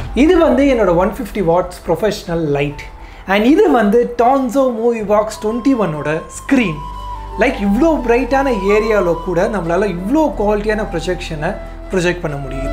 இது வந்து என்னோட one fifty watts professional light and இது வந்து டான்சோ மூவி பாக்ஸ் டுவெண்ட்டி ஒன்னோட ஸ்க்ரீன் லைக் இவ்வளோ பிரைட்டான ஏரியாவில் கூட நம்மளால் இவ்வளோ குவாலிட்டியான ப்ரொஜெக்ஷனை ப்ரொஜெக்ட் பண்ண முடியுது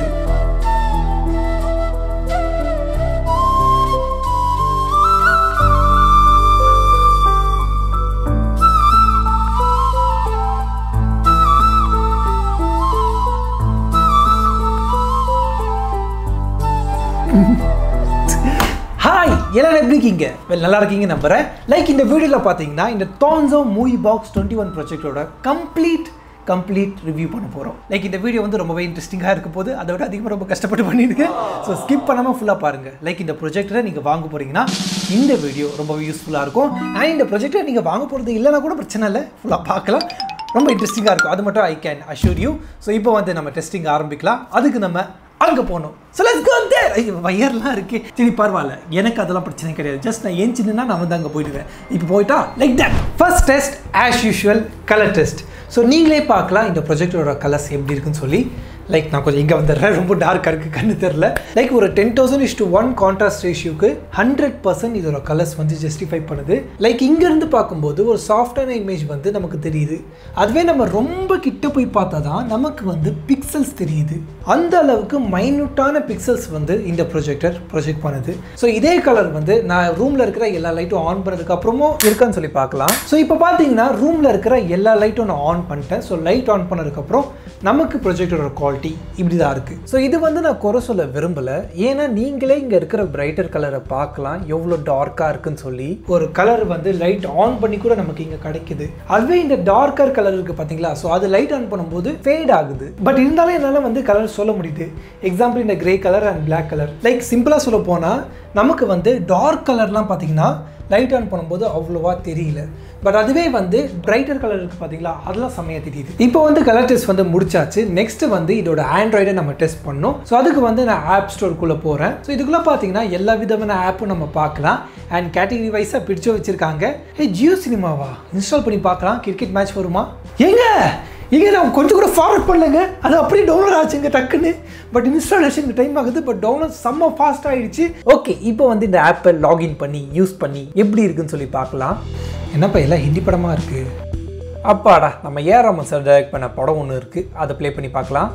ஹாய் எல்லாரும் எப்படி இருக்கீங்க வெல் நல்லா இருக்கீங்க நம்புறேன் லைக் இந்த வீடியோவில் பார்த்தீங்கன்னா இந்த டான்ஸோ மூவி பாக்ஸ் டுவெண்ட்டி ஒன் ப்ராஜெக்டோட கம்ப்ளீட் கம்ப்ளீட் ரிவ்யூ பண்ண போகிறோம் லைக் இந்த வீடியோ வந்து ரொம்பவே இன்ட்ரெஸ்டிங்காக இருக்க போது அதை விட அதிகமாக ரொம்ப கஷ்டப்பட்டு பண்ணியிருக்கேன் ஸோ ஸ்கிப் பண்ணாமல் ஃபுல்லாக பாருங்கள் லைக் இந்த ப்ரொஜெக்டரை நீங்கள் வாங்க போகிறீங்கன்னா இந்த வீடியோ ரொம்பவே யூஸ்ஃபுல்லாக இருக்கும் அண்ட் இந்த ப்ரொஜெக்டரை நீங்கள் வாங்க போகிறது இல்லைனா கூட பிரச்சனை இல்லை ஃபுல்லாக பார்க்கலாம் ரொம்ப இன்ட்ரெஸ்டிங்காக இருக்கும் அது மட்டும் I can assure you so இப்போ வந்து நம்ம டெஸ்டிங் ஆரம்பிக்கலாம் அதுக்கு நம்ம அங்கே போகணும் ஸோ லெட்ஸ் கோ தேர் ஐயோ வயர்லாம் இருக்கு சரி பரவாயில்ல எனக்கு அதெல்லாம் பிரச்சனை கிடையாது ஜஸ்ட் நான் ஏன் சின்னனா நான் வந்து அங்கே போயிடுவேன் இப்போ போயிட்டா like that first test as usual colour test so நீங்களே பார்க்கலாம் இந்த ப்ரொஜெக்டரோட கலர்ஸ் எப்படி இருக்குன்னு சொல்லி லைக் நான் கொஞ்சம் இங்கே வந்துடுறேன் ரொம்ப டார்க்காக இருக்குது கண்ணு தெரில லைக் ஒரு ten thousand is to one contrast ரேஷியோக்கு ஹண்ட்ரட் பர்சன்ட் இதோட கலர்ஸ் வந்து ஜஸ்டிஃபை பண்ணுது லைக் இங்கேருந்து பார்க்கும்போது ஒரு சாஃப்டான இமேஜ் வந்து நமக்கு தெரியுது அதுவே நம்ம ரொம்ப கிட்ட போய் பார்த்தா தான் நமக்கு வந்து பிக்சல்ஸ் தெரியுது அந்த அளவுக்கு மைன்யூட்டான பிக்சல்ஸ் வந்து இந்த ப்ரொஜெக்டர் ப்ரொஜெக்ட் பண்ணுது ஸோ இதே கலர் வந்து நான் ரூமில் இருக்கிற எல்லா லைட்டும் ஆன் பண்ணதுக்கு அப்புறமும் இருக்கான்னு சொல்லி பார்க்கலாம் ஸோ இப்போ பார்த்தீங்கன்னா ரூமில் இருக்கிற எல்லா லைட்டும் நான் ஆன் பண்ணிட்டேன் ஸோ லைட் ஆன் பண்ணதுக்கப்புறம் நமக்கு ப்ரொஜெக்டரோட குவாலிட்டி இப்படி தான் இருக்குது ஸோ இது வந்து நான் குறை சொல்ல விரும்பலை ஏன்னா நீங்களே இங்கே இருக்கிற பிரைட்டர் கலரை பார்க்கலாம் எவ்வளோ டார்க்காக இருக்குன்னு சொல்லி ஒரு கலர் வந்து லைட் ஆன் பண்ணி கூட நமக்கு இங்கே கிடைக்குது அதுவே இந்த டார்க்கர் கலர் இருக்குது பார்த்தீங்களா ஸோ அது லைட் ஆன் பண்ணும்போது ஃபேட் ஆகுது பட் இருந்தாலும் என்னால் வந்து கலர் சொல்ல முடியுது எக்ஸாம்பிள் இந்த grey colour and black colour like சிம்பிளாக சொல்ல போனால் நமக்கு வந்து டார்க் கலர்லாம் பார்த்தீங்கன்னா லைட் ஆன் பண்ணும்போது அவ்வளோவா தெரியல பட் அதுவே வந்து பிரைட்டர் கலர் இருக்குது பார்த்தீங்களா அதெல்லாம் செம்மையாக தெரியுது இப்போ வந்து கலர் டெஸ்ட் வந்து முடிச்சாச்சு நெக்ஸ்ட் வந்து இதோட ஆண்ட்ராய்டை நம்ம டெஸ்ட் பண்ணோம் ஸோ அதுக்கு வந்து நான் ஆப் ஸ்டோருக்குள்ளே போகிறேன் ஸோ இதுக்குள்ளே பார்த்தீங்கன்னா எல்லா விதமான ஆப்பும் நம்ம பார்க்கலாம் அண்ட் கேட்டகரி வைஸாக பிடிச்சு வச்சுருக்காங்க ஏ ஜியோ சினிமாவா இன்ஸ்டால் பண்ணி பார்க்கலாம் கிரிக்கெட் மேட்ச் வருமா ஏங்க ஏங்க நான் கொஞ்சம் கூட ஃபார்வர்ட் பண்ணலங்க அது அப்படியே டவுன்லோட் ஆச்சுங்க டக்குன்னு பட் இன்ஸ்டாலேஷனுக்கு டைம் ஆகுது பட் டவுன்லோட் செம்ம ஃபாஸ்ட் ஆகிடுச்சு ஓகே இப்போ வந்து இந்த ஆப்பை லாகின் பண்ணி யூஸ் பண்ணி எப்படி இருக்குன்னு சொல்லி பார்க்கலாம் என்னப்பா எல்லாம் ஹிந்தி படமாக இருக்குது அப்பாடா நம்ம ஏ ராமன் சார் டைரக்ட் பண்ண படம் ஒன்று இருக்குது அதை ப்ளே பண்ணி பார்க்கலாம்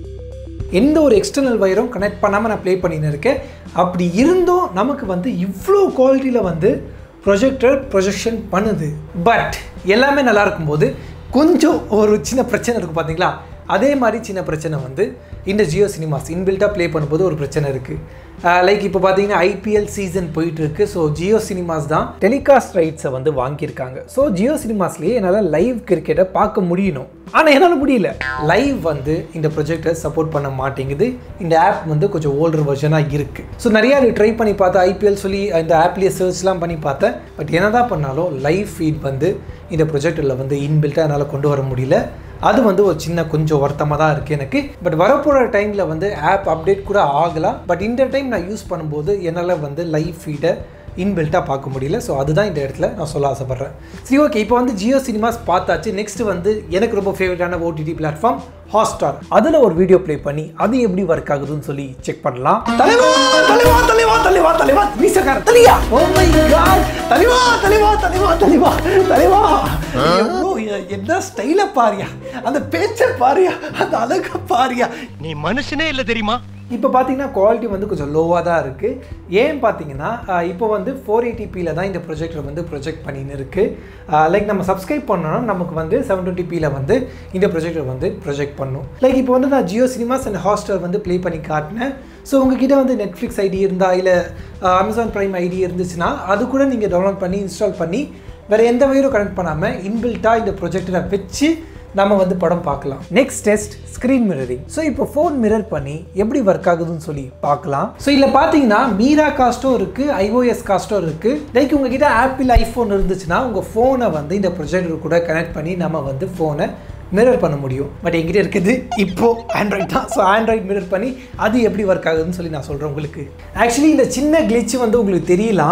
எந்த ஒரு எக்ஸ்டர்னல் வயரும் கனெக்ட் பண்ணாமல் நான் ப்ளே பண்ணின்னு இருக்கேன் அப்படி இருந்தும் நமக்கு வந்து இவ்வளோ குவாலிட்டியில் வந்து ப்ரொஜெக்டர் ப்ரொஜெக்ஷன் பண்ணுது பட் எல்லாமே நல்லா இருக்கும்போது கொஞ்சம் ஒரு சின்ன பிரச்சனை இருக்குது பார்த்தீங்களா அதே மாதிரி சின்ன பிரச்சனை வந்து இந்த ஜியோ சினிமாஸ் இன்பில்ட்டாக ப்ளே பண்ணும்போது ஒரு பிரச்சனை இருக்குது லைக் இப்போ பார்த்தீங்கன்னா ஐபிஎல் சீசன் போயிட்டு இருக்கு ஸோ ஜியோ சினிமாஸ் தான் டெலிகாஸ்ட் ரைட்ஸை வந்து வாங்கியிருக்காங்க ஸோ ஜியோ சினிமாஸ்லேயே என்னால் லைவ் கிரிக்கெட்டை பார்க்க முடியணும் ஆனால் என்னால் முடியல லைவ் வந்து இந்த ப்ரொஜெக்டை சப்போர்ட் பண்ண மாட்டேங்குது இந்த ஆப் வந்து கொஞ்சம் ஓல்டர் வெர்ஷனாக இருக்குது ஸோ நிறையா அது ட்ரை பண்ணி பார்த்தேன் ஐபிஎல் சொல்லி இந்த ஆப்லேயே சர்ச்லாம் பண்ணி பார்த்தேன் பட் என்னதான் பண்ணாலும் லைவ் ஃபீட் வந்து இந்த ப்ரொஜெக்டரில் வந்து இன்பில்ட்டாக என்னால் கொண்டு வர முடியல அது வந்து ஒரு சின்ன கொஞ்சம் வருத்தமாக தான் இருக்குது எனக்கு பட் வரப்போகிற டைமில் வந்து ஆப் அப்டேட் கூட ஆகலாம் பட் இந்த டைம் நான் யூஸ் பண்ணும்போது என்னால் வந்து லைவ் ஃபீடை இன்பில்ட்டாக பார்க்க முடியல ஸோ அதுதான் இந்த இடத்துல நான் சொல்ல ஆசைப்பட்றேன் சரி ஓகே இப்போ வந்து ஜியோ சினிமாஸ் பார்த்தாச்சு நெக்ஸ்ட் வந்து எனக்கு ரொம்ப ஃபேவரட்டான ஓடிடி பிளாட்ஃபார்ம் ஹாட்ஸ்டார் அதில் ஒரு வீடியோ ப்ளே பண்ணி அது எப்படி ஒர்க் ஆகுதுன்னு சொல்லி செக் பண்ணலாம் தலைவா தலைவா தலைவா தலைவா தலைவா மீசக்கார தலையா ஓ மை காட் தலைவா தலைவா தலைவா தலைவா தலைவா எவ்வளோ என்ன ஸ்டைல பாரியா அந்த பேச்சை பாரியா அந்த அழக பாரியா நீ மனுஷனே இல்ல தெரியுமா இப்போ பார்த்தீங்கன்னா குவாலிட்டி வந்து கொஞ்சம் லோவாக தான் இருக்குது ஏன் பார்த்தீங்கன்னா ஆஹ் இப்போ வந்து ஃபோர் எயிட்டிபியில் தான் இந்த ப்ரொஜெக்டர் வந்து ப்ரொஜெக்ட் பண்ணின்னு இருக்குது லைக் நம்ம சப்ஸ்கிரைப் பண்ணோம்னா நமக்கு வந்து செவன் டுவெண்ட்டி வந்து இந்த ப்ரொஜெக்டர் வந்து ப்ரொஜெக்ட் பண்ணும் லைக் இப்போ வந்து நான் ஜியோ சினிமாஸ் அண்ட் ஹாஸ்டர் வந்து ப்ளே பண்ணி காட்டினேன் ஸோ உங்ககிட்ட வந்து நெட்ஃப்ளிக்ஸ் ஐடி இருந்தா இல்லை அமேசான் ப்ரைம் ஐடி இருந்துச்சுன்னா அது கூட நீங்கள் டவுன்லோட் பண்ணி இன்ஸ்டால் பண்ணி வேறு எந்த வயரும் கனெக்ட் பண்ணாமல் இன்பில்ட்டாக இந்த ப்ரொஜெக்டரை வச்சு நம்ம வந்து படம் பார்க்கலாம் next test screen mirroring so இப்போ ஃபோன் மிரர் பண்ணி எப்படி ஒர்க் ஆகுதுன்னு சொல்லி பார்க்கலாம் ஸோ இதில் பார்த்தீங்கன்னா மீரா காஸ்ட்டும் இருக்குது ஐஓஎஸ் காஸ்ட்டும் இருக்குது லைக் உங்ககிட்ட ஆப்பிள் ஐஃபோன் இருந்துச்சுன்னா உங்கள் ஃபோனை வந்து இந்த ப்ரொஜெக்டர் கூட கனெக்ட் பண்ணி நம்ம வந்து ஃபோனை மிரர் பண்ண முடியும் பட் எங்கிட்ட இருக்குது இப்போ ஆண்ட்ராய்ட் தான் ஸோ ஆண்ட்ராய்ட் மிரர் பண்ணி அது எப்படி ஒர்க் ஆகுதுன்னு சொல்லி நான் சொல்கிறேன் உங்களுக்கு ஆக்சுவலி இந்த சின்ன கிளிச் வந்து உங்களுக்கு தெரியலாம்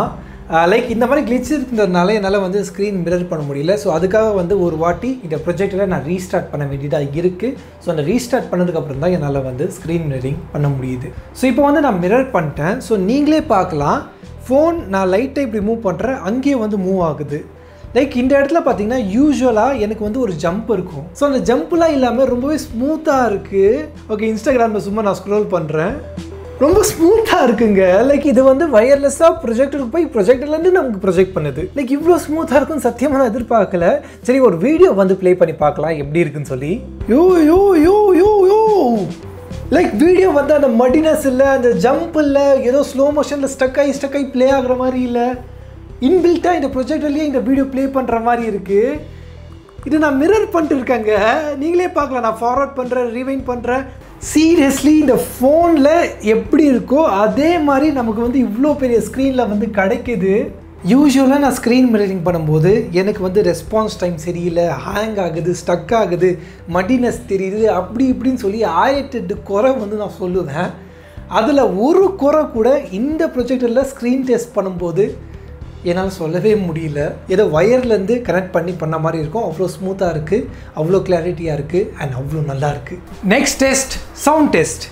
லைக் இந்த மாதிரி கிளிச் இருக்கிறதுனால என்னால் வந்து ஸ்க்ரீன் மிரர் பண்ண முடியல ஸோ அதுக்காக வந்து ஒரு வாட்டி இந்த ப்ரொஜெக்டரை நான் ரீஸ்டார்ட் பண்ண வேண்டியதாக இருக்குது ஸோ அந்த ரீஸ்டார்ட் பண்ணதுக்கப்புறம் தான் என்னால் வந்து ஸ்க்ரீன் மிரரிங் பண்ண முடியுது ஸோ இப்போ வந்து நான் மிரர் பண்ணிட்டேன் ஸோ நீங்களே பார்க்கலாம் ஃபோன் நான் லைட்டை இப்படி மூவ் பண்ணுறேன் அங்கேயே வந்து மூவ் ஆகுது லைக் இந்த இடத்துல பார்த்தீங்கன்னா யூஸ்வலாக எனக்கு வந்து ஒரு ஜம்ப் இருக்கும் ஸோ அந்த ஜம்ப்லாம் இல்லாமல் ரொம்பவே ஸ்மூத்தாக இருக்குது ஓகே இன்ஸ்டாகிராமில் சும்மா நான் ஸ்க்ரோல் பண்ணுறேன் ரொம்ப ஸ்மூத்தாக இருக்குங்க லைக் இது வந்து வயர்லெஸ்ஸாக ப்ரொஜெக்டருக்கு போய் ப்ரொஜெக்டர்லேருந்து நமக்கு ப்ரொஜெக்ட் பண்ணுது லைக் இவ்வளோ ஸ்மூத்தாக இருக்கும்னு சத்தியமாக நான் எதிர்பார்க்கல சரி ஒரு வீடியோ வந்து ப்ளே பண்ணி பார்க்கலாம் எப்படி இருக்குன்னு சொல்லி யோ யோ யோ யோ யோ லைக் வீடியோ வந்து அந்த மடினஸ் இல்லை அந்த ஜம்ப் இல்லை ஏதோ ஸ்லோ மோஷனில் ஸ்டக் ஆகி ஸ்டக் ஆகி ப்ளே ஆகுற மாதிரி இல்லை இன்பில்ட்டாக இந்த ப்ரொஜெக்டர்லேயே இந்த வீடியோ ப்ளே பண்ணுற மாதிரி இருக்குது இது நான் மிரர் பண்ணிட்டு இருக்கேங்க நீங்களே பார்க்கலாம் நான் ஃபார்வர்ட் பண்ணுறேன் ரீவைண்ட் பண்ணுறேன் சீரியஸ்லி இந்த ஃபோனில் எப்படி இருக்கோ அதே மாதிரி நமக்கு வந்து இவ்வளோ பெரிய ஸ்க்ரீனில் வந்து கிடைக்குது யூஸ்வலாக நான் ஸ்க்ரீன் மிரரிங் பண்ணும்போது எனக்கு வந்து ரெஸ்பான்ஸ் டைம் சரியில்லை ஹேங் ஆகுது ஸ்டக் ஆகுது மடினஸ் தெரியுது அப்படி இப்படின்னு சொல்லி ஆயிரத்தி எட்டு குறை வந்து நான் சொல்லுவேன் அதில் ஒரு குறை கூட இந்த ப்ரொஜெக்டரில் ஸ்க்ரீன் டெஸ்ட் பண்ணும்போது என்னால் சொல்லவே முடியல ஏதோ வயர்லேருந்து கனெக்ட் பண்ணி பண்ண மாதிரி இருக்கும் அவ்வளோ ஸ்மூத்தாக இருக்குது அவ்வளோ கிளாரிட்டியாக இருக்குது அண்ட் அவ்வளோ நல்லா இருக்குது நெக்ஸ்ட் டெஸ்ட் சவுண்ட் டெஸ்ட்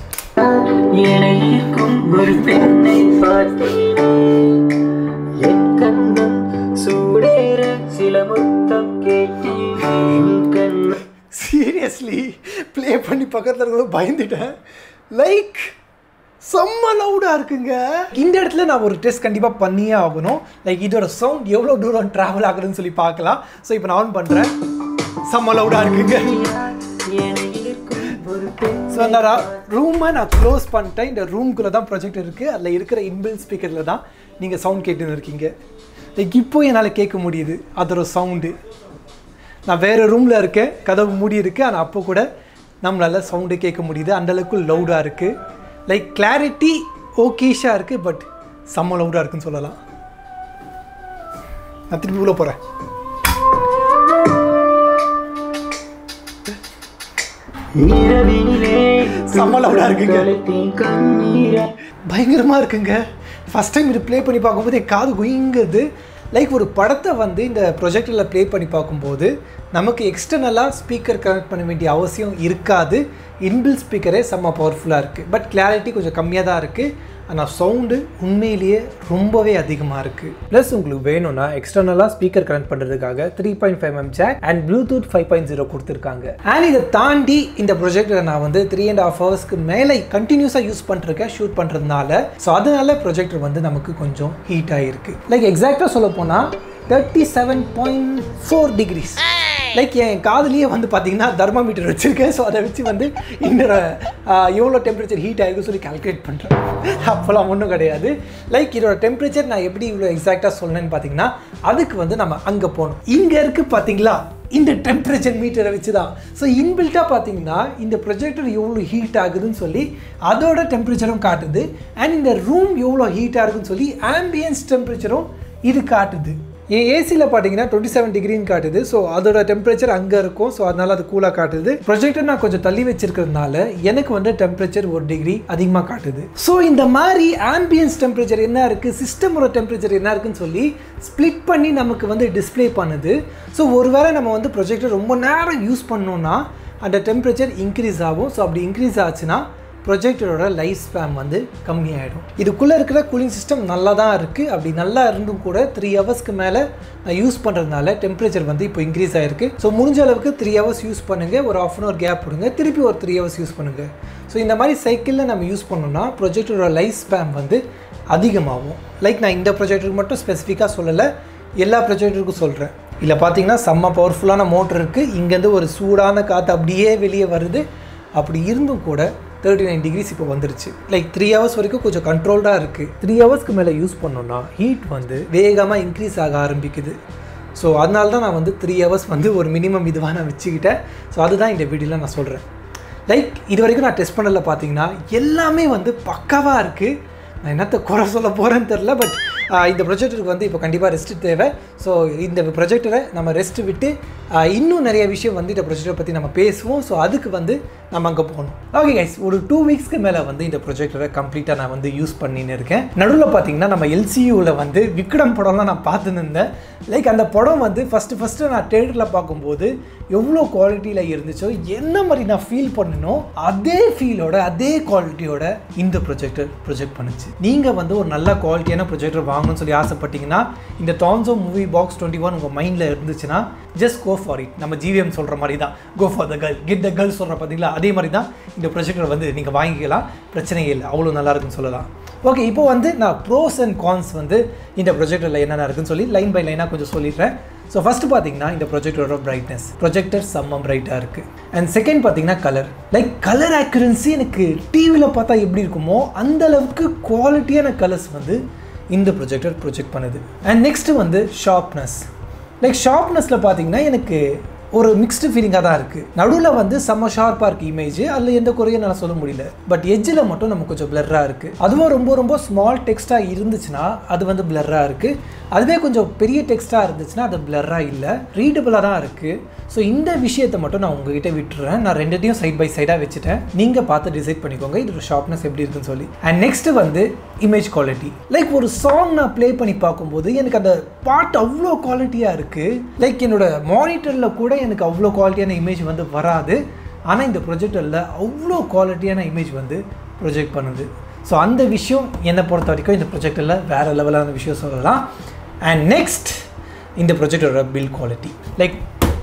இணைக்கும் ஒரு பெண்ணை பார்த்தேன் என் கண்ணம் சூடேற சில முத்தம் கேட்டேன் என் கண்ணம் சீரியஸ்லி ப்ளே பண்ணி பக்கத்தில் இருக்கிற பயந்துட்டேன் லைக் செம்ம லவுடாக இருக்குங்க இந்த இடத்துல நான் ஒரு டெஸ்ட் கண்டிப்பாக பண்ணியே ஆகணும் லைக் இதோட சவுண்ட் எவ்வளோ தூரம் ட்ராவல் ஆகுதுன்னு சொல்லி பார்க்கலாம் ஸோ இப்போ நான் ஆன் பண்ணுறேன் செம்ம லவுடாக இருக்குங்க இணைக்கும் ஒரு பெண் ஸோ நான் ரூமை நான் க்ளோஸ் பண்ணிட்டேன் இந்த ரூம்குள்ளே தான் ப்ராஜெக்ட் இருக்குது அதில் இருக்கிற இன்பில் ஸ்பீக்கரில் தான் நீங்கள் சவுண்ட் கேட்டுன்னு இருக்கீங்க லைக் இப்போ என்னால் கேட்க முடியுது அதோட சவுண்டு நான் வேறு ரூமில் இருக்கேன் கதவு மூடி இருக்கு ஆனால் அப்போ கூட நம்மளால் சவுண்டு கேட்க முடியுது அந்தளவுக்கு லவுடாக இருக்குது லைக் கிளாரிட்டி ஓகேஷாக இருக்குது பட் செம்ம லவுடாக இருக்குன்னு சொல்லலாம் நான் திருப்பி உள்ள போகிறேன் இரவினிலே செம்ம லவுடாக இருக்குங்க கலைத்தேன் கண்ணீரா பயங்கரமாக இருக்குங்க ஃபஸ்ட் டைம் இது ப்ளே பண்ணி பார்க்கும்போது என் காது குயிங்குது லைக் ஒரு படத்தை வந்து இந்த ப்ரொஜெக்டரில் ப்ளே பண்ணி பார்க்கும்போது நமக்கு எக்ஸ்டர்னலாக ஸ்பீக்கர் கனெக்ட் பண்ண வேண்டிய அவசியம் இருக்காது இன்பில் ஸ்பீக்கரே செம்ம பவர்ஃபுல்லாக இருக்குது பட் கிளாரிட்டி கொஞ்சம் கம்மியாக தான் இருக்குது ஆனால் சவுண்டு உண்மையிலேயே ரொம்பவே அதிகமாக இருக்குது ப்ளஸ் உங்களுக்கு வேணும்னா எக்ஸ்டர்னலாக ஸ்பீக்கர் கனெக்ட் பண்ணுறதுக்காக three point five M jack and Bluetooth five point zero கொடுத்துருக்காங்க அண்ட் இதை தாண்டி இந்த ப்ரொஜெக்டரை நான் வந்து த்ரீ அண்ட் ஹாஃப் ஹவர்ஸ்க்கு மேலே கண்டினியூஸாக யூஸ் பண்ணிருக்கேன் ஷூட் பண்ணுறதுனால ஸோ அதனால ப்ரொஜெக்டர் வந்து நமக்கு கொஞ்சம் ஹீட் ஆகிருக்கு லைக் எக்ஸாக்டாக சொல்ல போனால் thirty seven point four degrees like என் காதுலேயே வந்து பார்த்தீங்கன்னா தர்மாமீட்டர் வச்சுருக்கேன் ஸோ அதை வச்சு வந்து இந்த எவ்வளோ டெம்பரேச்சர் ஹீட் ஆகிருக்குன்னு சொல்லி கால்குலேட் பண்ணுறேன் அப்போல்லாம் ஒன்றும் கிடையாது லைக் இதோட டெம்பரேச்சர் நான் எப்படி இவ்வளோ எக்ஸாக்டாக சொன்னேன்னு பார்த்தீங்கன்னா அதுக்கு வந்து நம்ம அங்கே போகணும் இங்கே இருக்குது பார்த்தீங்களா இந்த டெம்பரேச்சர் மீட்டரை வச்சு தான் ஸோ இன்பில்ட்டாக பார்த்தீங்கன்னா இந்த ப்ரொஜெக்டர் எவ்வளோ ஹீட் ஆகுதுன்னு சொல்லி அதோட டெம்பரேச்சரும் காட்டுது அண்ட் இந்த ரூம் எவ்வளோ ஹீட்டாக இருக்குன்னு சொல்லி ஆம்பியன்ஸ் டெம்பரேச்சரும் இது காட்டுது என் ஏசியில் பார்த்தீங்கன்னா டுவெண்ட்டி செவன் டிகிரின்னு காட்டுது ஸோ அதோட டெம்பரேச்சர் அங்கே இருக்கும் ஸோ அதனால அது கூலாக காட்டுது ப்ரொஜெக்டர் நான் கொஞ்சம் தள்ளி வச்சிருக்கிறதுனால எனக்கு வந்து டெம்பரேச்சர் ஒரு டிகிரி அதிகமாக காட்டுது ஸோ இந்த மாதிரி ஆம்பியன்ஸ் டெம்பரேச்சர் என்ன இருக்குது சிஸ்டமோட டெம்பரேச்சர் என்ன இருக்குன்னு சொல்லி ஸ்ப்ளிட் பண்ணி நமக்கு வந்து டிஸ்ப்ளே பண்ணுது ஸோ ஒருவேளை நம்ம வந்து ப்ரொஜெக்டர் ரொம்ப நேரம் யூஸ் பண்ணோம்னா அந்த டெம்பரேச்சர் இன்க்ரீஸ் ஆகும் ஸோ அப்படி இன்க்ரீஸ் ஆச்சுன்னா ப்ரொஜெக்டரோட லைஃப் ஸ்பேம் வந்து கம்மியாயிடும் இதுக்குள்ளே இருக்கிற கூலிங் சிஸ்டம் நல்லா தான் இருக்குது அப்படி நல்லா இருந்தும் கூட த்ரீ ஹவர்ஸ்க்கு மேலே நான் யூஸ் பண்ணுறதுனால டெம்பரேச்சர் வந்து இப்போ இன்க்ரீஸ் ஆகிருக்கு ஸோ முடிஞ்ச அளவுக்கு த்ரீ ஹவர்ஸ் யூஸ் பண்ணுங்கள் ஒரு ஆஃப் அன் ஹவர் கேப் விடுங்க திருப்பி ஒரு த்ரீ ஹவர்ஸ் யூஸ் பண்ணுங்கள் ஸோ இந்த மாதிரி சைக்கிளில் நம்ம யூஸ் பண்ணோம்னா ப்ரொஜெக்டரோட லைஃப் ஸ்பேம் வந்து அதிகமாகும் லைக் நான் இந்த ப்ரொஜெக்டருக்கு மட்டும் ஸ்பெசிஃபிக்காக சொல்லலை எல்லா ப்ரொஜெக்டருக்கும் சொல்கிறேன் இதில் பார்த்தீங்கன்னா செம்ம பவர்ஃபுல்லான மோட்டர் இருக்குது இங்கேருந்து ஒரு சூடான காற்று அப்படியே வெளியே வருது அப்படி இருந்தும் கூட தேர்ட்டி நைன் டிகிரிஸ் இப்போ வந்துருச்சு லைக் த்ரீ ஹவர்ஸ் வரைக்கும் கொஞ்சம் கண்ட்ரோல்டாக இருக்குது த்ரீ ஹவர்ஸ்க்கு மேலே யூஸ் பண்ணோன்னா ஹீட் வந்து வேகமாக இன்க்ரீஸ் ஆக ஆரம்பிக்குது ஸோ அதனால தான் நான் வந்து த்ரீ ஹவர்ஸ் வந்து ஒரு மினிமம் இதுவாக நான் வச்சுக்கிட்டேன் ஸோ அதுதான் இந்த வீடியோவில் நான் சொல்கிறேன் லைக் இது வரைக்கும் நான் டெஸ்ட் பண்ணல பார்த்தீங்கன்னா எல்லாமே வந்து பக்காவாக இருக்குது நான் என்னத்தை குறை சொல்ல போகிறேன்னு தெரில பட் இந்த ப்ரொஜெக்டருக்கு வந்து இப்போ கண்டிப்பாக ரெஸ்ட் தேவை ஸோ இந்த ப்ரொஜெக்டரை நம்ம ரெஸ்ட் விட்டு ஆஹ், இன்னும் நிறைய விஷயம் வந்து இந்த ப்ரொஜெக்டரை பற்றி நம்ம பேசுவோம் ஸோ அதுக்கு வந்து நம்ம அங்கே போகணும் ஓகே கைஸ் ஒரு டூ வீக்ஸ்க்கு மேலே வந்து இந்த ப்ரொஜெக்டரை கம்ப்ளீட்டாக நான் வந்து யூஸ் பண்ணின்னு இருக்கேன் நடுவில் பார்த்தீங்கன்னா நம்ம எல்சியூவில் வந்து விக்ரம் படம்லாம் நான் பார்த்துன்னு இருந்தேன் லைக் அந்த படம் வந்து ஃபஸ்ட்டு ஃபஸ்ட்டு நான் தேட்டரில் பார்க்கும்போது எவ்வளோ குவாலிட்டியில் இருந்துச்சோ என்ன மாதிரி நான் ஃபீல் பண்ணனோ அதே ஃபீலோட அதே குவாலிட்டியோட இந்த ப்ரொஜெக்டர் ப்ரொஜெக்ட் பண்ணுச்சு நீங்கள் வந்து ஒரு நல்ல குவாலிட்டியான ப்ரொஜெக்டர் வாங்கணும்னு சொல்லி ஆசைப்பட்டீங்கன்னா இந்த டான்ஸோ மூவி பாக்ஸ் டுவெண்ட்டி ஒன் உங்கள் மைண்டில் இருந்துச்சுன்னா ஜஸ்ட் கோ ஃபார் இட் நம்ம ஜிவிஎம் சொல்கிற மாதிரி தான் go for the girl get the girl சொல்கிற பார்த்தீங்களா அதே மாதிரி தான் இந்த ப்ரொஜெக்டர் வந்து நீங்கள் வாங்கிக்கலாம் பிரச்சனையே இல்லை அவ்வளோ நல்லா இருக்குன்னு சொல்லலாம் ஓகே இப்போ வந்து நான் ப்ரோஸ் அண்ட் கான்ஸ் வந்து இந்த ப்ரொஜெக்டரில் என்னென்ன இருக்குன்னு சொல்லி லைன் பை லைனாக கொஞ்சம் சொல்லிடுறேன் ஸோ ஃபஸ்ட்டு பார்த்தீங்கன்னா இந்த ப்ரொஜெக்டரோட பிரைட்னஸ் ப்ரொஜெக்டர் செம்ம பிரைட்டாக இருக்குது அண்ட் செகண்ட் பார்த்தீங்கன்னா கலர் லைக் கலர் ஆக்குரன்சி எனக்கு டிவியில் பார்த்தா எப்படி இருக்குமோ அந்த அளவுக்கு குவாலிட்டியான கலர்ஸ் வந்து இந்த ப்ரொஜெக்டர் ப்ரொஜெக்ட் பண்ணுது அண்ட் நெக்ஸ்ட்டு வந்து ஷார்ப்னஸ் லைக் ஷார்ப்னஸில் பார்த்தீங்கன்னா எனக்கு ஒரு மிக்ஸ்டு ஃபீலிங்காக தான் இருக்குது நடுவில் வந்து செம்ம ஷார்ப்பாக இருக்குது இமேஜ் அதில் எந்த குறையும் என்னால் சொல்ல முடியல பட் எஜ்ஜில் மட்டும் நமக்கு கொஞ்சம் பிளர்ராக இருக்குது அதுவும் ரொம்ப ரொம்ப ஸ்மால் டெக்ஸ்ட்டாக இருந்துச்சுன்னா அது வந்து பிளர்ராக இருக்குது அதுவே கொஞ்சம் பெரிய டெக்ஸ்ட்டாக இருந்துச்சுன்னா அது பிளர்ராக இல்லை ரீடபிளாக தான் இருக்குது ஸோ இந்த விஷயத்தை மட்டும் நான் உங்ககிட்ட விட்டுறேன் நான் ரெண்டுத்தையும் சைட் பை சைடாக வச்சுட்டேன் நீங்கள் பார்த்து டிசைட் பண்ணிக்கோங்க இதோட ஷார்ப்னஸ் எப்படி இருக்குன்னு சொல்லி அண்ட் நெக்ஸ்ட் வந்து இமேஜ் குவாலிட்டி லைக் ஒரு சாங் நான் ப்ளே பண்ணி பார்க்கும்போது எனக்கு அந்த பாட்டு அவ்வளோ குவாலிட்டியாக இருக்குது லைக் என்னோட மானிட்டரில் கூட எனக்கு அவ்வளோ குவாலிட்டியான இமேஜ் வந்து வராது ஆனால் இந்த ப்ரொஜெக்டரில் அவ்வளோ குவாலிட்டியான இமேஜ் வந்து ப்ரொஜெக்ட் பண்ணுது ஸோ அந்த விஷயம் என்னை பொறுத்த வரைக்கும் இந்த ப்ரொஜெக்டரில் வேறு லெவலான விஷயம் சொல்லலாம் அண்ட் நெக்ஸ்ட் இந்த ப்ரொஜெக்டரோட பில் குவாலிட்டி லைக்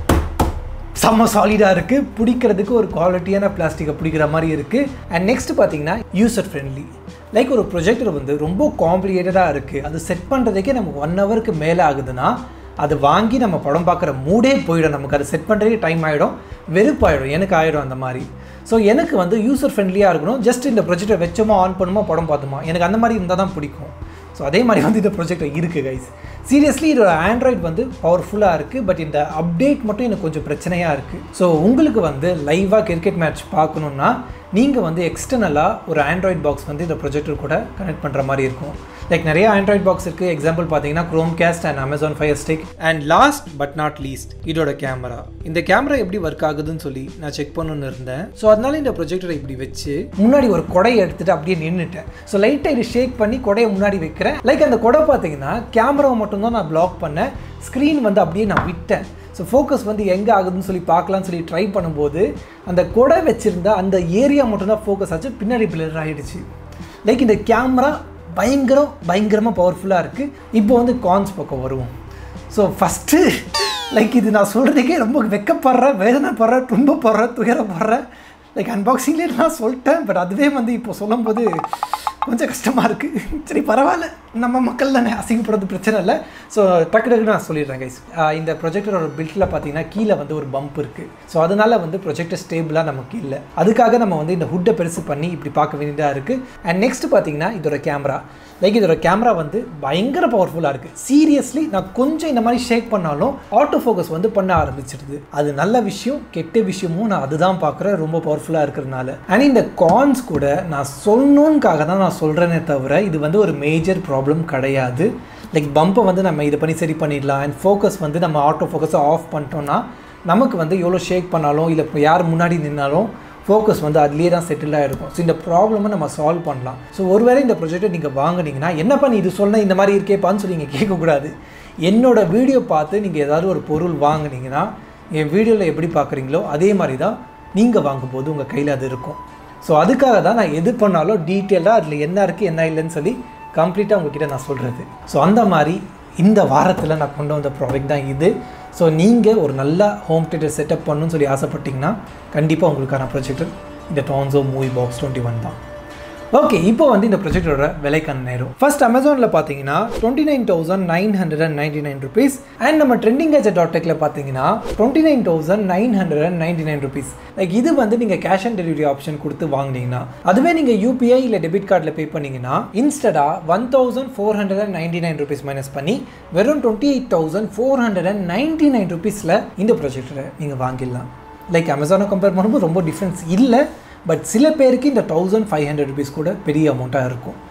செம்ம சாலிடாக இருக்குது பிடிக்கிறதுக்கு ஒரு குவாலிட்டியான பிளாஸ்டிக்கை பிடிக்கிற மாதிரி இருக்குது அண்ட் நெக்ஸ்ட் பார்த்தீங்கன்னா யூசர் ஃப்ரெண்ட்லி லைக் ஒரு ப்ரொஜெக்டர் வந்து ரொம்ப காம்ப்ளிகேட்டடாக இருக்குது அது செட் பண்ணுறதுக்கே நமக்கு ஒன் ஹவருக்கு மேலே ஆகுதுன்னா அது வாங்கி நம்ம படம் பார்க்குற மூடே போயிடும் நமக்கு அது செட் பண்ணுறதுக்கு டைம் ஆகிடும் வெறுப்பாயிடும் எனக்கு ஆகிடும் அந்த மாதிரி ஸோ எனக்கு வந்து யூசர் ஃப்ரெண்ட்லியாக இருக்கணும் ஜஸ்ட் இந்த ப்ரொஜெக்டர் வச்சோமா ஆன் பண்ணுமா படம் பார்த்தோமா எனக்கு அந்த மாதிரி இருந்தால் தான் பிடிக்கும் ஸோ அதே மாதிரி வந்து இந்த ப்ரொஜெக்டர் இருக்குது கைஸ் சீரியஸ்லி இதோட ஆண்ட்ராய்ட் வந்து பவர்ஃபுல்லாக இருக்குது பட் இந்த அப்டேட் மட்டும் எனக்கு கொஞ்சம் பிரச்சனையாக இருக்குது ஸோ உங்களுக்கு வந்து லைவாக கிரிக்கெட் மேட்ச் பார்க்கணுன்னா நீங்கள் வந்து எக்ஸ்டர்னலாக ஒரு ஆண்ட்ராய்ட் பாக்ஸ் வந்து இந்த ப்ரொஜெக்டர் கூட கனெக்ட் பண்ணுற மாதிரி இருக்கும் லைக் நிறைய ஆண்ட்ராய்ட் பாக்ஸ் இருக்குது எக்ஸாம்பிள் பார்த்தீங்கன்னா Chromecast and Amazon Fire Stick and last but not least இதோட கேமரா இந்த கேமரா எப்படி ஒர்க் ஆகுதுன்னு சொல்லி நான் செக் பண்ணணும்னு இருந்தேன் ஸோ அதனால இந்த ப்ரொஜெக்டரை இப்படி வச்சு முன்னாடி ஒரு கொடையை எடுத்துட்டு அப்படியே நின்றுட்டேன் ஸோ லைட்டாக இது ஷேக் பண்ணி கொடையை முன்னாடி வைக்கிறேன் லைக் அந்த கொடை பார்த்தீங்கன்னா கேமராவை மட்டும்தான் நான் பிளாக் பண்ணேன் ஸ்க்ரீன் வந்து அப்படியே நான் விட்டேன் ஸோ ஃபோக்கஸ் வந்து எங்கே ஆகுதுன்னு சொல்லி பார்க்கலாம்னு சொல்லி ட்ரை பண்ணும்போது அந்த கொடை வச்சுருந்தா அந்த ஏரியா மட்டும்தான் ஃபோக்கஸ் ஆச்சு பின்னாடி பிளர் ஆகிடுச்சு லைக் இந்த கேமரா பயங்கரம் பயங்கரமாக பவர்ஃபுல்லாக இருக்குது இப்போ வந்து கான்ஸ் பக்கம் வருவோம் ஸோ ஃபஸ்ட்டு லைக் இது நான் சொல்கிறதுக்கே ரொம்ப வெக்கப்படுறேன் வேதனைப்படுறேன் துன்பப்படுறேன் துயரப்படுறேன் லைக் அன்பாக்சிங்லேயே நான் சொல்லிட்டேன் பட் அதுவே வந்து இப்போ சொல்லும்போது கொஞ்சம் கஷ்டமாக இருக்குது சரி பரவாயில்ல நம்ம மக்கள் தானே அசிங்கப்படுறது பிரச்சனை இல்லை ஸோ டக்கு டக்குன்னு நான் சொல்லிடுறேன் கைஸ் இந்த ப்ரொஜெக்டரோட பில்ட்டில் பார்த்தீங்கன்னா கீழே வந்து ஒரு பம்ப் இருக்குது ஸோ அதனால வந்து ப்ரொஜெக்டர் ஸ்டேபிளாக நமக்கு இல்லை அதுக்காக நம்ம வந்து இந்த ஹுட்டை பெருசு பண்ணி இப்படி பார்க்க வேண்டியதாக இருக்குது அண்ட் நெக்ஸ்ட் பார்த்தீங்கன்னா இதோட கேமரா லைக் இதோட கேமரா வந்து பயங்கர பவர்ஃபுல்லாக இருக்குது சீரியஸ்லி நான் கொஞ்சம் இந்த மாதிரி ஷேக் பண்ணாலும் ஆட்டோ ஃபோக்கஸ் வந்து பண்ண ஆரம்பிச்சிடுது அது நல்ல விஷயம் கெட்ட விஷயமும் நான் அதுதான் பார்க்குறேன் ரொம்ப பவர்ஃபுல்லாக இருக்கிறதுனால அண்ட் இந்த கான்ஸ் கூட நான் சொல்லணுன்காக தான் நான் சொல்கிறேனே தவிர இது வந்து ஒரு மேஜர் ப்ராப்ளம் கிடையாது லைக் பம்பை வந்து நம்ம இதை பண்ணி சரி பண்ணிடலாம் அண்ட் ஃபோக்கஸ் வந்து நம்ம ஆட்டோ ஃபோக்கஸை ஆஃப் பண்ணிட்டோம்னா நமக்கு வந்து எவ்வளோ ஷேக் பண்ணாலும் இல்லை இப்போ யார் முன்னாடி நின்னாலும் ஃபோக்கஸ் வந்து அதுலேயே தான் செட்டிலாக இருக்கும் ஸோ இந்த ப்ராப்ளமை நம்ம சால்வ் பண்ணலாம் ஸோ ஒருவேளை இந்த ப்ரொஜெக்டை நீங்கள் வாங்குனீங்கன்னா என்ன பண்ணி இது சொன்ன இந்த மாதிரி இருக்கேப்பான்னு சொல்லி நீங்கள் கேட்கக்கூடாது என்னோட வீடியோ பார்த்து நீங்கள் ஏதாவது ஒரு பொருள் வாங்குனீங்கன்னா என் வீடியோவில் எப்படி பார்க்குறீங்களோ அதே மாதிரி தான் நீங்கள் வாங்கும்போது உங்கள் கையில் அது இருக்கும் ஸோ அதுக்காக தான் நான் எது பண்ணாலும் டீட்டெயிலாக அதில் என்ன இருக்குது என்ன இல்லைன்னு சொல்லி கம்ப்ளீட்டாக உங்ககிட்ட நான் சொல்கிறது ஸோ அந்த மாதிரி இந்த வாரத்தில் நான் கொண்டு வந்த ப்ராடக்ட் தான் இது ஸோ நீங்கள் ஒரு நல்ல ஹோம் தியேட்டர் செட்டப் பண்ணணும்னு சொல்லி ஆசைப்பட்டீங்கன்னா கண்டிப்பாக உங்களுக்கான ப்ரொஜெக்டர் இந்த டான்ஸோ மூவி பாக்ஸ் டுவெண்ட்டி ஒன் தான் ஓகே இப்போ வந்து இந்த ப்ரொஜெக்டரோட விலைக்கான நேரம் ஃபர்ஸ்ட் அமேசானில் பார்த்தீங்கன்னா twenty nine thousand nine hundred and ninety nine rupees and நம்ம ட்ரெண்டிங் கேஜெட் டாட் டெக்கில் பார்த்தீங்கன்னா twenty nine thousand nine hundred and ninety nine rupees like இது வந்து நீங்கள் கேஷ் ஆன் டெலிவரி ஆப்ஷன் கொடுத்து வாங்கினீங்கன்னா அதுவே நீங்கள் யூபிஐ இல்லை டெபிட் கார்டில் பே பண்ணீங்கன்னா இன்ஸ்டடாக one thousand four hundred and ninety nine rupees minus பண்ணி வெறும் twenty eight thousand four hundred and ninety nine ருபீஸில் இந்த ப்ரொஜெக்டரை நீங்கள் வாங்கிடலாம் லைக் அமேசானை கம்பேர் பண்ணும்போது ரொம்ப டிஃப்ரென்ஸ் இல்லை பட் சில பேருக்கு இந்த தௌசண்ட் ஃபைவ் ஹண்ட்ரட் ருபீஸ் கூட பெரிய அமௌண்ட்டாக இருக்கும்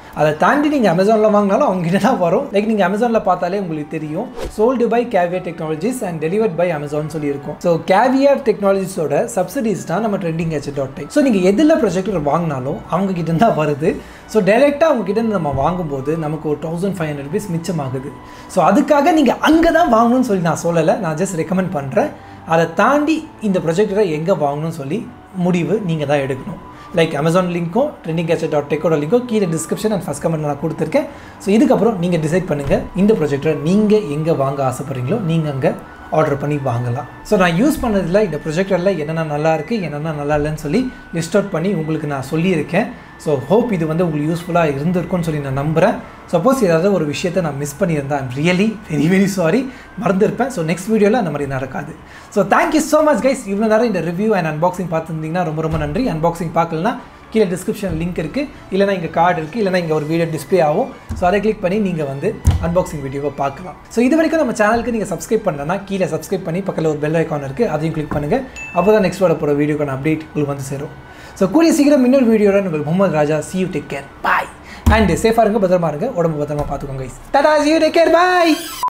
அதை தாண்டி நீங்கள் அமேசானில் வாங்கினாலும் அவங்ககிட்ட தான் வரும் லைக் நீங்கள் அமேசானில் பார்த்தாலே உங்களுக்கு தெரியும் sold by caviar technologies and delivered by Amazon சொல்லியிருக்கும் ஸோ கேவியர் டெக்னாலஜிஸோட சப்சிடிஸ் தான் நம்ம ட்ரெண்டிங் ஹெச் டாட் டை ஸோ நீங்கள் எதில் ப்ரொஜெக்டர் வாங்கினாலும் அவங்க கிட்ட தான் வருது ஸோ டைரெக்டாக அவங்க கிட்ட இருந்து நம்ம வாங்கும்போது நமக்கு ஒரு தௌசண்ட் ஃபைவ் ஹண்ட்ரட் ருபீஸ் மிச்சமாகுது ஸோ அதுக்காக நீங்கள் அங்கே தான் வாங்கணும்னு சொல்லி நான் சொல்லலை நான் ஜஸ்ட் ரெக்கமெண்ட் பண்ணுறேன் அதை தாண்டி இந்த ப்ரொஜெக்டரை எங்கே வாங்கணும்னு சொல்லி முடிவு நீங்கள் தான் எடுக்கணும் லைக் அமேசான் லிங்க்கும் ட்ரெண்டிங் கேச்சர் டாட் டெக்கோட லிங்க்கும் கீழே டிஸ்கிரிப்ஷன் அண்ட் ஃபஸ்ட் கமெண்ட் நான் கொடுத்துருக்கேன் ஸோ இதுக்கப்புறம் நீங்கள் டிசைட் பண்ணுங்கள் இந்த ப்ரொஜெக்டரை நீங்கள் எங்கே வாங்க ஆசைப்படுறீங்களோ நீங்கள் அங்கே ஆர்டர் பண்ணி வாங்கலாம் ஸோ நான் யூஸ் பண்ணதில் இந்த ப்ரொஜெக்டரில் என்னென்ன நல்லா இருக்குது என்னென்ன நல்லா இல்லைன்னு சொல்லி லிஸ்ட் அவுட் பண்ணி உங்களுக்கு நான் சொல்லியிருக்கேன் ஸோ ஹோப் இது வந்து உங்களுக்கு யூஸ்ஃபுல்லாக இருந்திருக்கும்னு சொல்லி நான் நம்புகிறேன் சப்போஸ் ஏதாவது ஒரு விஷயத்தை நான் மிஸ் பண்ணியிருந்தேன் I'm really very very sorry மறந்துருப்பேன் ஸோ நெக்ஸ்ட் வீடியோவில் அந்த மாதிரி நடக்காது so thank you so much guys இவ்வளோ நேரம் இந்த ரிவ்யூ அண்ட் அன்பாக்சிங் பார்த்துருந்தீங்கன்னா ரொம்ப ரொம்ப நன்றி அன்பாக்சிங் பார்க்கலனா கீழே டிஸ்கிரிப்ஷன் லிங்க் இருக்குது இல்லைனா இங்கே கார்டு இருக்குது இல்லைனா இங்கே ஒரு வீடியோ டிஸ்ப்ளே ஆகும் ஸோ அதை கிளிக் பண்ணி நீங்கள் வந்து அன்பாக்சிங் வீடியோவை பார்க்கலாம் ஸோ இது வரைக்கும் நம்ம சேனலுக்கு நீங்கள் சப்ஸ்கிரைப் பண்ணலன்னா கீழே சப்ஸ்கிரைப் பண்ணி பக்கத்தில் ஒரு பெல் ஐக்கான் இருக்குது அதையும் கிளிக் பண்ணுங்கள் அப்போ தான் நெக்ஸ்ட் வர போகிற வீடியோக்கான அப்டேட் உங்களுக்கு வந்து சேரும் ஸோ கூடிய சீக்கிரம் இன்னொரு வீடியோட உங்கள் Mohammed Raja see you take care bye and சேஃபாக இருங்க பத்திரமா இருங்க உடம்பு பத்திரமா பார்த்துக்கோங்க tata see you take care bye